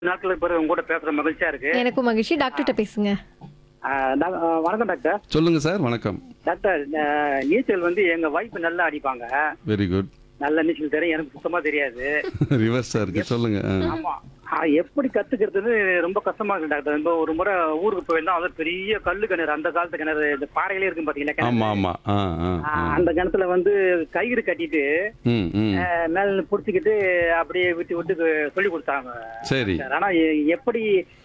நாட்களுக்கு பிறகு உங்க கூட பேசுற மகிழ்ச்சியா இருக்கு எனக்கும் மகிழ்ச்சி டாக்டர்கிட்ட பேசுங்க ஆ, டாக்- ஆ, வணக்கம் டாக்டர் சொல்லுங்க சார் வணக்கம் டாக்டர் ஆ, நீச்சல் வந்து எங்க வைஃப் நல்லா அடிப்பாங்க வெரி குட் நல்ல நீச்சல் தெரியும் எனக்கு சுத்தமா தெரியாது ரிவர்ஸா இருக்கு சொல்லுங்க ஆ. ஆமா ஆ, எப்படி கத்துக்கிறதுன்னு ரொம்ப கஷ்டமா இருக்கு டாக்டர் இப்போ ஒரு முறை ஊருக்கு போயிருந்தோம் அது பெரிய கல்லு கிணறு அந்த காலத்து கிணறு இந்த பாறையிலே இருக்கும் பாத்தீங்களா கிணறு? ஆமா ஆமா ஆ ஆ ஆ, ஆ. அந்த கிணத்துல வந்து கயிறு கட்டிட்டு ம் ம் ஆ, மேல புடிச்சுக்கிட்டு அப்படியே விட்டு விட்டு சொல்லி கொடுத்தாங்க சரி சார், ஆனா எ- எப்படி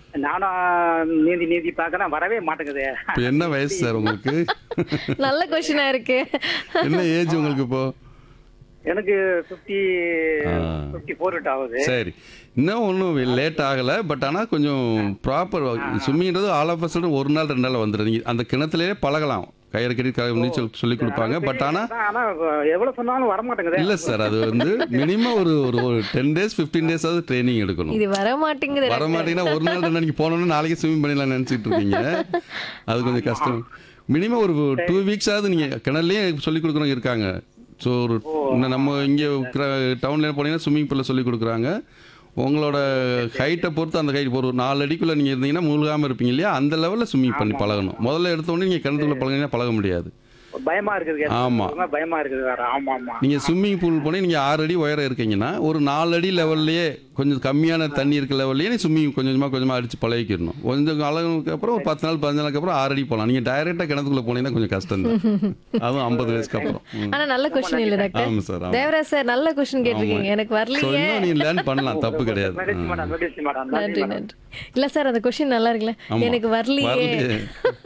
நானும் நீந்தி நீந்தி பாக்குறேன் வரவே மாட்டேங்குது இப்போ என்ன வயசு சார் உங்களுக்கு நல்ல கொஸ்டினா இருக்கு என்ன ஏஜ் உங்களுக்கு இப்போ எனக்கு பிப்டி ஆ. பிப்டி ஃபோர் ஆகுது சரி இன்னும் ஒன்றும் லேட் ஆகலை பட் ஆனால் கொஞ்சம் ப்ராப்பர் ஸ்விம்மிங்கிறது ஆல் ஆஃப் அஸ் ஒரு நாள் ரெண்டு நாள் வந்துடும் நீங்கள் அந்த கிணத்துலேயே பழகலாம் கயிறு கட்டி க- நீச்சல் சொல்லி கொடுப்பாங்க பட் ஆனால் ஆனா எவ்வளவு சொன்னாலும் வர மாட்டேங்குது இல்லை சார் அது வந்து மினிமம் ஒரு ஒரு ஒரு டென் டேஸ் ஃபிஃப்டீன் டேஸ் ஆகுது ட்ரைனிங் எடுக்கணும் இது வர மாட்டேங்குது வர மாட்டீங்கன்னா ஒரு நாள் ரெண்டு நாளைக்கு போனோம்னா நாளைக்கு ஸ்விமிங் பண்ணிடலாம் நினச்சிட்டு இருக்கீங்க அது கொஞ்சம் கஷ்டம் மினிமம் ஒரு டூ வீக்ஸ் ஆகுது நீங்கள் கிணறுலேயே சொல்லி கொடுக்குறவங்க இருக்காங்க ஸோ ஒரு இன்னும் நம்ம இங்கே டவுன்ல போனீங்கன்னா ஸ்விம்மிங் பூலில் சொல்லி கொடுக்குறாங்க உங்களோட ஹைட்டை பொறுத்து அந்த ஹைட் ஒரு நாலு அடிக்குள்ளே நீங்கள் இருந்தீங்கன்னா முழுகாமல் இருப்பீங்க இல்லையா அந்த லெவலில் ஸ்விம்மிங் பண்ணி பழகணும் முதல்ல எடுத்த உடனே நீங்கள் கிணத்துக்குள்ள பழகினா பழக முடியாது பயமா இருக்குது ஆமா. ரொம்ப பயமா இருக்குது வேற ஆமா ஆமா நீங்கள் ஸ்விம்மிங் பூல் போனீங்க நீங்கள் ஆறு அடி உயரம் இருக்கீங்கன்னா ஒரு நாலு அடி லெவல்லையே கொஞ்சம் கம்மியான தண்ணி இருக்க லெவல்லையே நீ ஸ்விம்மிங் கொஞ்சம் கொஞ்சமாக கொஞ்சமாக அடித்து பழகிக்கணும் கொஞ்சம் அளவுக்கு அப்புறம் ஒரு பத்து நாள் பதினஞ்சு நாளுக்கு அப்புறம் ஆறு அடி போகலாம் நீங்கள் டைரெக்டாக கிணத்துக்குள்ளே போனீங்கன்னா கொஞ்சம் கஷ்டம் தான் அதுவும் ஐம்பது வயசுக்கு அப்புறம் ம். ஆனா நல்ல கொஸ்டின் இல்ல டாக்டர் ஆமாம் சார் ஆமாம் தேவராஜ் சார் நல்ல கொஸ்டின் கேட்டிருக்கீங்க எனக்கு ஸோ வரலையே இன்னும் நீ லேர்ன் பண்ணலாம் தப்பு கிடையாது மெடிசி மேடம் மெடிசி மேடம் நன்றி நன்றி இல்ல சார் அந்த கொஸ்டின் நல்லா இருக்குல்ல ஆமா. எனக்கு வரலையே வரலையே.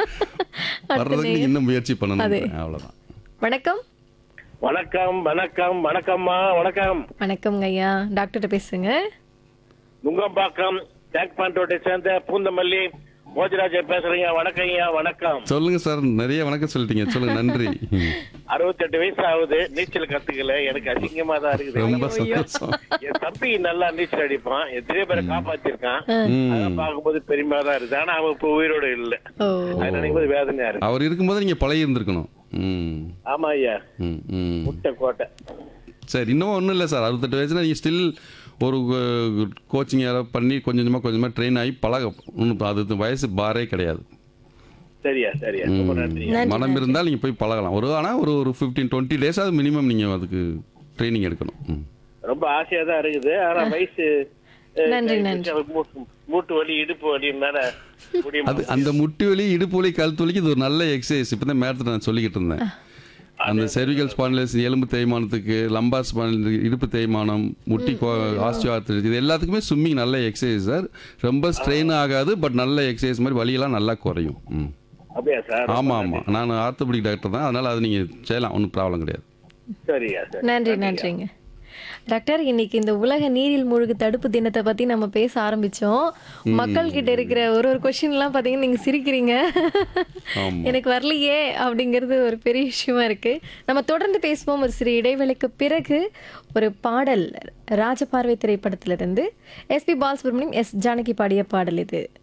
வர்றதுக்கு நீங்கள் இன்னும் முயற்சி பண்ணணும் அவ்வளோதான் வணக்கம் வணக்கம் வணக்கம் வணக்கம்மா வணக்கம் வணக்கம்ங்க ஐயா டாக்டர்கிட்ட பேசுங்க நுங்கம்பாக்கம் டேக் பாண்டோட்டை சேர்ந்த பூந்தமல்லி மோஜராஜன் பேசுறீங்க வணக்கம் ஐயா வணக்கம் சொல்லுங்க சார் நிறைய வணக்கம் சொல்லிட்டீங்க சொல்லுங்க நன்றி ம். அறுபத்தெட்டு வயசு ஆகுது நீச்சல் கத்துக்கல எனக்கு அசிங்கமா தான் இருக்குது ரொம்ப சந்தோஷம் என் தம்பி நல்லா நீச்சல் அடிப்பான் எத்தனையோ பேரை காப்பாத்திருக்கான் ம். அதை பார்க்கும்போது பெருமையா தான் இருக்குது ஆனா அவன் இப்ப உயிரோட இல்ல ஓ அது நினைக்கும் போது வேதனையா இருக்கு அவர் இருக்கும்போது நீங்கள் பழகி இருந்திருக்கணும் ம் ஆமா ஐயா ம் ம் முட்டை கோட்டை சரி இன்னும் ஒன்றும் இல்லை சார் அறுபத்தெட்டு வயசுல நீங்கள் ஸ்டில் ஒரு கோச்சிங் யாராவது பண்ணி கொஞ்சம் கொஞ்சமாக கொஞ்சமாக ட்ரெயின் ஆகி பழக ஒன்றும் அது வயசு பாரே கிடையாது சரியா சரியா ரொம்ப நன்றி நன்றி, மனம் இருந்தால் நீங்கள் போய் பழகலாம் ஒரு ஆனால் ஒரு ஒரு ஃபிஃப்டீன் டுவெண்ட்டி டேஸாவது மினிமம் நீங்கள் அதுக்கு ட்ரைனிங் எடுக்கணும் ம் ரொம்ப ஆசையா தான் இருக்குது ஆனா வயசு அஹ், நன்றி, கை நன்றி. பிடிச்ச மூட்டு- மூட்டு வலி இடுப்பு வலினால முடியுமா அது அந்த முட்டி வலி இடுப்பு வலி கழுத்து வலிக்கு இது ஒரு நல்ல எக்ஸசைஸ் இப்போ தான் மேடத்தில் நான் சொல்லிக்கிட்டு இருந்தேன் அந்த செர்விகல் ஸ்பான்லைஸ் எலும்பு தேய்மானத்துக்கு லம்பார் ஸ்பான்ல இடுப்பு தேய்மானம் முட்டி ஆஸ்டியோ இது எல்லாத்துக்குமே ஸ்விம்மிங் நல்ல எக்ஸசைஸ் சார் ரொம்ப ஸ்ட்ரெயின் ஆகாது பட் நல்ல எக்ஸசைஸ் மாதிரி வலியெல்லாம் நல்லா குறையும் ம் அப்படியா சார் ஆமாம் ஆமாம் நான் ஆர்த்தோபெடிக் டாக்டர் தான் அதனால் அது நீங்கள் செய்யலாம் ஒன்றும் ப்ராப்ளம் கிடையாது சரியா சரி நன்றி நன்றிங்க டாக்டர் இன்னைக்கு இந்த உலக நீரில் மூழ்கு தடுப்பு தினத்தை பத்தி நம்ம பேச ஆரம்பிச்சோம் மக்கள் கிட்ட இருக்கிற ஒரு ஒரு கொஸ்டின் எல்லாம் பாத்தீங்கன்னா நீங்க சிரிக்கிறீங்க ஆமா. எனக்கு வரலையே அப்படிங்கிறது ஒரு பெரிய விஷயமா இருக்கு நம்ம தொடர்ந்து பேசுவோம் ஒரு சிறு இடைவேளைக்கு பிறகு ஒரு பாடல் ராஜபார்வை திரைப்படத்திலிருந்து எஸ்பி பாலசுப்ரமணியம் எஸ் ஜானகி பாடிய பாடல் இது